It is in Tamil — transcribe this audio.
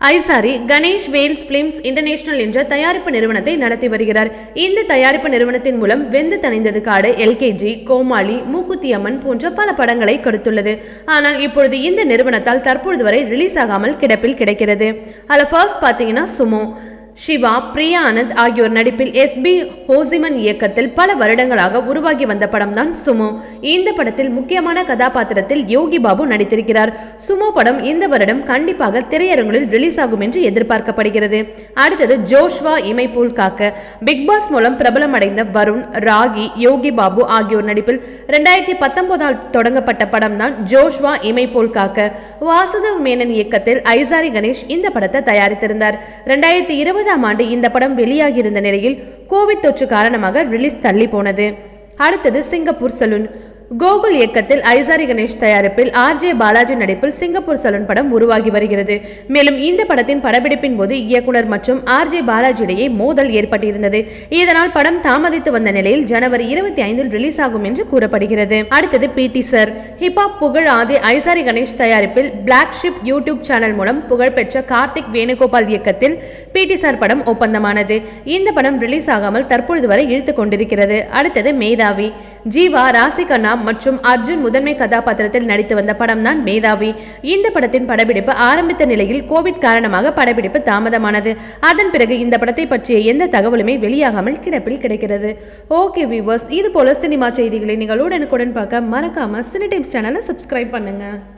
ஐசாரி கணேஷ் வேல்ஸ் பிலிம்ஸ் இன்டர்நேஷனல் என்ற தயாரிப்பு நிறுவனத்தை நடத்தி வருகிறார் இந்த தயாரிப்பு நிறுவனத்தின் மூலம் வெந்து தணிந்தது காடு எல்கேஜி கோமாளி மூக்குத்தி அம்மன் போன்ற பல படங்களை கொடுத்துள்ளது ஆனால் இப்பொழுது இந்த நிறுவனத்தால் தற்பொழுது வரை ரிலீஸ் ஆகாமல் கிடப்பில் கிடைக்கிறது அதில் ஃபர்ஸ்ட் பார்த்தீங்கன்னா சுமோ சிவா பிரியா ஆனந்த் ஆகியோர் நடிப்பில் எஸ் பி ஹோசிமன் இயக்கத்தில் பல வருடங்களாக உருவாகி வந்த படம் தான் சுமோ இந்த படத்தில் முக்கியமான கதாபாத்திரத்தில் யோகி பாபு நடித்திருக்கிறார் சுமோ படம் இந்த வருடம் கண்டிப்பாக திரையரங்குகளில் ரிலீஸ் ஆகும் என்று எதிர்பார்க்கப்படுகிறது அடுத்தது ஜோஷ்வா இமைப்போல் காக்க பிக் பாஸ் மூலம் பிரபலமடைந்த வருண் ராகி யோகி பாபு ஆகியோர் நடிப்பில் ரெண்டாயிரத்தி பத்தொன்பதால் தொடங்கப்பட்ட படம் தான் ஜோஷ்வா இமைப்போல் காக்க வாசுதேவ் மேனன் இயக்கத்தில் ஐசாரி கணேஷ் இந்த படத்தை தயாரித்திருந்தார் ரெண்டாயிரத்தி இருபதாம் ஆண்டு இந்த படம் வெளியாகியிருந்த நிலையில் கோவிட் தொற்று காரணமாக ரிலீஸ் தள்ளி போனது அடுத்தது சிங்கப்பூர் சலூன் கோகுல் இயக்கத்தில் ஐசாரி கணேஷ் தயாரிப்பில் ஆர்ஜே பாலாஜி நடிப்பில் சிங்கப்பூர் சலூன் படம் உருவாகி வருகிறது மேலும் இந்த படத்தின் படப்பிடிப்பின் போது இயக்குனர் மற்றும் ஆர்ஜே பாலாஜி இடையே மோதல் ஏற்பட்டிருந்தது இதனால் படம் தாமதித்து வந்த நிலையில் ஜனவரி இருபத்தி ஐந்தில் ரிலீஸ் ஆகும் என்று கூறப்படுகிறது அடுத்தது பிடி சார் ஹிப்ஹாப் புகழ் ஆதி ஐசாரி கணேஷ் தயாரிப்பில் பிளாக் ஷிப் யூடியூப் சேனல் மூலம் புகழ்பெற்ற கார்த்திக் வேணுகோபால் இயக்கத்தில் பிடி சார் படம் ஒப்பந்தமானது இந்த படம் ரிலீஸ் ஆகாமல் தற்பொழுது வரை இழுத்து கொண்டிருக்கிறது அடுத்தது மேதாவி ஜீவா ராசிகண்ணா மற்றும் அர்ஜுன் முதன்மை கதாபாத்திரத்தில் நடித்து வந்த படம் தான் மேதாவி இந்த படத்தின் படப்பிடிப்பு ஆரம்பித்த நிலையில் கோவிட் காரணமாக படப்பிடிப்பு தாமதமானது அதன் பிறகு இந்த படத்தை பற்றிய எந்த தகவலுமே வெளியாகாமல் கிடப்பில் கிடைக்கிறது ஓகே வியூவர்ஸ் இது போல சினிமா செய்திகளை நீங்கள் உடனுக்குடன் பார்க்க மறக்காம சினி டைம்ஸ் சேனலை சப்ஸ்கிரைப் பண்ணுங்க